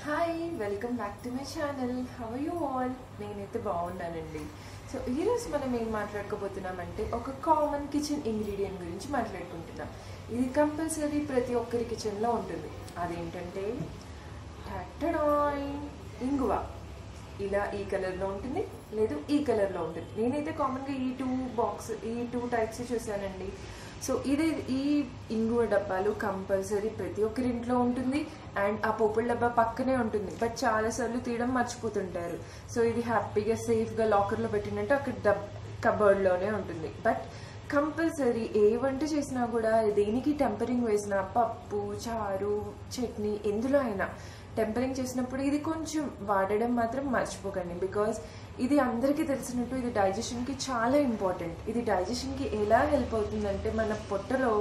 hi welcome back to my channel how you all నేనైతే బాగున్నానండి so ఈరోజు మనం ఏం మాట్లాడుకోబోతున్నామంటే ఒక కామన్ కిచెన్ ఇంగ్రీడియంట్ గురించి మాట్లాడుకుంటున్నాం ఇది కంపల్సరీ ప్రతి ఒక్కరి కిచెన్లో ఉంటుంది అదేంటంటే టట్టడాయ్ ఇంగువ ఇలా ఈ కలర్లో ఉంటుంది లేదు ఈ కలర్లో ఉంటుంది నేనైతే కామన్గా ఈ టూ బాక్స్ ఈ టూ టైప్స్ చూసానండి సో ఇది ఈ ఇంగువ డబ్బాలు కంపల్సరీ ప్రతి ఒక్కరి ఇంట్లో ఉంటుంది అండ్ ఆ పోపుల డబ్బా పక్కనే ఉంటుంది బట్ చాలాసార్లు తీయడం మర్చిపోతుంటారు సో ఇది హ్యాపీగా సేఫ్గా లాకర్లో పెట్టినట్టు అక్కడ డబ్ కబర్డ్లోనే ఉంటుంది బట్ కంపల్సరీ ఏ వంట చేసినా కూడా దేనికి టెంపరింగ్ వేసినా పప్పు చారు చట్నీ ఎందులో అయినా టెంపరింగ్ చేసినప్పుడు ఇది కొంచెం వాడడం మాత్రం మర్చిపోకండి బికాజ్ ఇది అందరికీ తెలిసినట్టు ఇది డైజెషన్కి చాలా ఇంపార్టెంట్ ఇది డైజెషన్కి ఎలా హెల్ప్ అవుతుందంటే మన పొట్టలో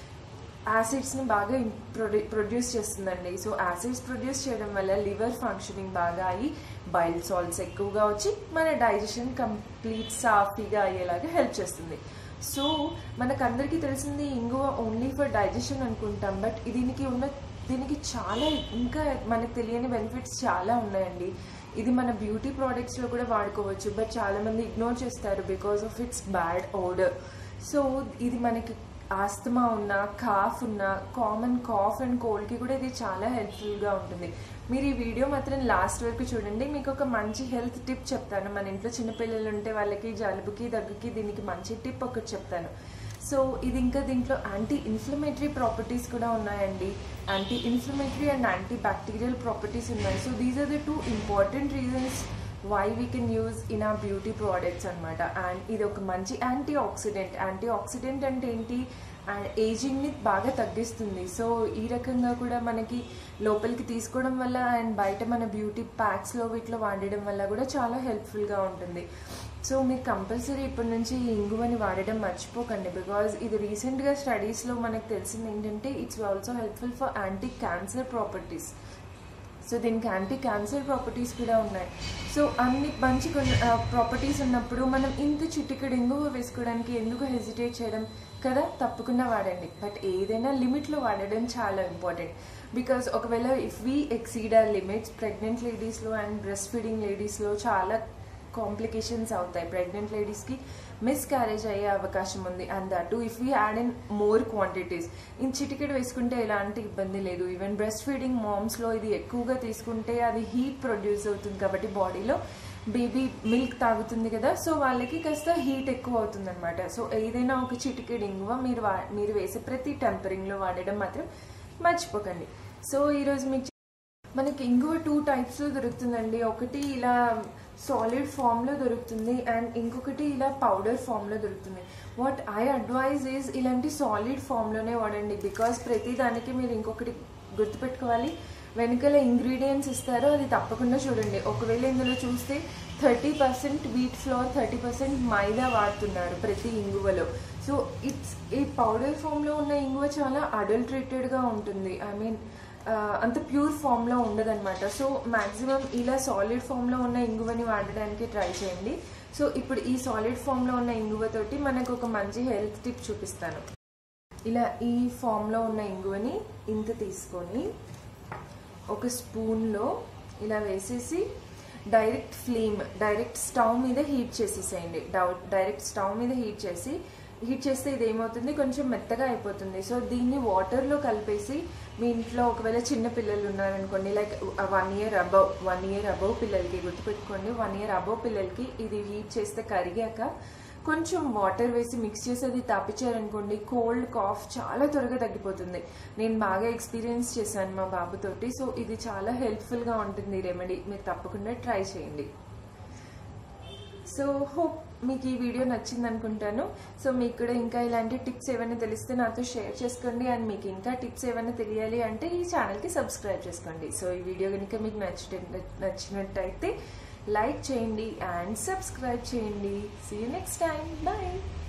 యాసిడ్స్ని బాగా ప్రొడ్యూ ప్రొడ్యూస్ చేస్తుందండి సో యాసిడ్స్ ప్రొడ్యూస్ చేయడం వల్ల లివర్ ఫంక్షనింగ్ బాగా అయ్యి బైల్ సాల్ట్స్ ఎక్కువగా వచ్చి మన డైజెషన్ కంప్లీట్ సాఫీగా అయ్యేలాగా హెల్ప్ చేస్తుంది సో మనకందరికీ తెలిసింది ఇంగువ ఓన్లీ ఫర్ డైజెషన్ అనుకుంటాం బట్ దీనికి ఉన్న దీనికి చాలా ఇంకా మనకు తెలియని బెనిఫిట్స్ చాలా ఉన్నాయండి ఇది మన బ్యూటీ ప్రోడక్ట్స్లో కూడా వాడుకోవచ్చు బట్ చాలామంది ఇగ్నోర్ చేస్తారు because of its bad odour so ఇది మనకి ఆస్తమా ఉన్న కాఫ్ ఉన్న కామన్ కాఫ్ అండ్ కోల్డ్కి కూడా ఇది చాలా హెల్ప్ఫుల్గా ఉంటుంది మీరు ఈ వీడియో మాత్రం లాస్ట్ వరకు చూడండి మీకు ఒక మంచి హెల్త్ టిప్ చెప్తాను మన ఇంట్లో చిన్నపిల్లలు ఉంటే వాళ్ళకి జలుబుకి దగ్గుకి దీనికి మంచి టిప్ ఒకటి చెప్తాను సో ఇది ఇంకా దీంట్లో యాంటీ ఇన్ఫ్లమేటరీ ప్రాపర్టీస్ కూడా ఉన్నాయండి anti inflammatory and anti bacterial properties ఉన్నాయి so these are the two important reasons why we can use in a beauty products అనమాట అండ్ ఇది ఒక మంచి యాంటీ ఆక్సిడెంట్ యాంటీ ఆక్సిడెంట్ అంటే ఏంటి అండ్ ఏజింగ్ని బాగా తగ్గిస్తుంది సో ఈ రకంగా కూడా మనకి లోపలికి తీసుకోవడం వల్ల అండ్ బయట మన బ్యూటీ ప్యాక్స్లో వీటిలో వాడడం వల్ల కూడా చాలా హెల్ప్ఫుల్గా ఉంటుంది సో మీరు కంపల్సరీ ఇప్పటి నుంచి ఈ ఇంగువని వాడడం మర్చిపోకండి బికాజ్ ఇది రీసెంట్గా స్టడీస్లో మనకు తెలిసింది ఏంటంటే it's also helpful for anti cancer properties so దీనికి యాంటీ క్యాన్సర్ ప్రాపర్టీస్ కూడా ఉన్నాయి సో అన్ని మంచి కొన్ని ప్రాపర్టీస్ ఉన్నప్పుడు మనం ఇంత చిటికెడు ఇంగువ వేసుకోవడానికి ఎందుకు హెసిటేట్ చేయడం కదా తప్పకుండా వాడండి బట్ ఏదైనా లిమిట్లో వాడడం చాలా ఇంపార్టెంట్ బికాస్ ఒకవేళ if we exceed our limits pregnant లేడీస్లో అండ్ బ్రెస్ట్ ఫీడింగ్ లేడీస్లో చాలా కాంప్లికేషన్స్ అవుతాయి ప్రెగ్నెంట్ లేడీస్కి మిస్ క్యారేజ్ అయ్యే అవకాశం ఉంది and that if we add in more quantities in చిటికెట్ వేసుకుంటే ఎలాంటి ఇబ్బంది లేదు ఈవెన్ బ్రెస్ట్ ఫీడింగ్ మామ్స్లో ఇది ఎక్కువగా తీసుకుంటే అది హీట్ ప్రొడ్యూస్ అవుతుంది కాబట్టి బాడీలో బేబీ మిల్క్ తాగుతుంది కదా సో వాళ్ళకి కాస్త హీట్ ఎక్కువ అవుతుంది అనమాట సో ఏదైనా ఒక చిటికెడ్ ఇంగువ మీరు వా మీరు వేసే ప్రతి టెంపరింగ్లో వాడడం మాత్రం మర్చిపోకండి సో ఈరోజు మీకు మనకి ఇంగువ టూ టైప్స్లో దొరుకుతుందండి ఒకటి ఇలా సాలిడ్ ఫామ్లో దొరుకుతుంది అండ్ ఇంకొకటి ఇలా పౌడర్ ఫామ్లో దొరుకుతుంది వాట్ ఐ అడ్వైజ్ ఈజ్ ఇలాంటి సాలిడ్ ఫామ్లోనే వాడండి బికాస్ ప్రతి దానికి మీరు ఇంకొకటి గుర్తుపెట్టుకోవాలి వెనకాల ఇంగ్రీడియంట్స్ ఇస్తారో అది తప్పకుండా చూడండి ఒకవేళ ఇందులో చూస్తే thirty percent wheat flour thirty percent maida వాడుతున్నారు ప్రతి ఇంగువలో సో ఇట్స్ ఈ పౌడర్ ఫామ్లో ఉన్న ఇంగువ చాలా అడల్ట్రేటెడ్గా ఉంటుంది ఐ మీన్ అంత ప్యూర్ ఫామ్లో ఉండదన్నమాట సో మ్యాక్సిమం ఇలా సాలిడ్ ఫామ్లో ఉన్న ఇంగువని వాడడానికి ట్రై చేయండి సో ఇప్పుడు ఈ సాలిడ్ ఫామ్లో ఉన్న ఇంగువతోటి మనకు ఒక మంచి హెల్త్ టిప్ చూపిస్తాను ఇలా ఈ ఫామ్లో ఉన్న ఇంగువని ఇంత తీసుకొని ఒక స్పూన్లో ఇలా వేసేసి డైరెక్ట్ ఫ్లేమ్ డైరెక్ట్ స్టవ్ మీద హీట్ చేసేసేయండి డైరెక్ట్ స్టవ్ మీద హీట్ చేసి హీట్ చేస్తే ఇది ఏమవుతుంది కొంచెం మెత్తగా అయిపోతుంది సో దీన్ని వాటర్లో కలిపేసి మీ ఇంట్లో ఒకవేళ చిన్న పిల్లలు ఉన్నారనుకోండి like one year above one year above పిల్లలకి గుర్తుపెట్టుకోండి వన్ ఇయర్ అబవ్ పిల్లలకి ఇది హీట్ చేస్తే కరిగాక కొంచెం వాటర్ వేసి మిక్స్ చేసి అది తాపించారనుకోండి కోల్డ్ కాఫ్ చాలా త్వరగా తగ్గిపోతుంది నేను బాగా ఎక్స్పీరియన్స్ చేశాను మా బాబుతోటి సో ఇది చాలా హెల్ప్ఫుల్గా ఉంటుంది రెమెడీ మీరు తప్పకుండా ట్రై చేయండి సో హోప్ మీకు ఈ వీడియో నచ్చింది అనుకుంటాను సో మీకు కూడా ఇంకా ఇలాంటి టిప్స్ ఏమైనా తెలిస్తే నాతో షేర్ చేసుకోండి అండ్ మీకు ఇంకా టిప్స్ ఏమైనా తెలియాలి అంటే ఈ ఛానల్కి సబ్స్క్రైబ్ చేసుకోండి సో ఈ వీడియో కనుక మీకు నచ్చ నచ్చినట్టయితే లైక్ చేయండి అండ్ సబ్స్క్రైబ్ చేయండి see you next time bye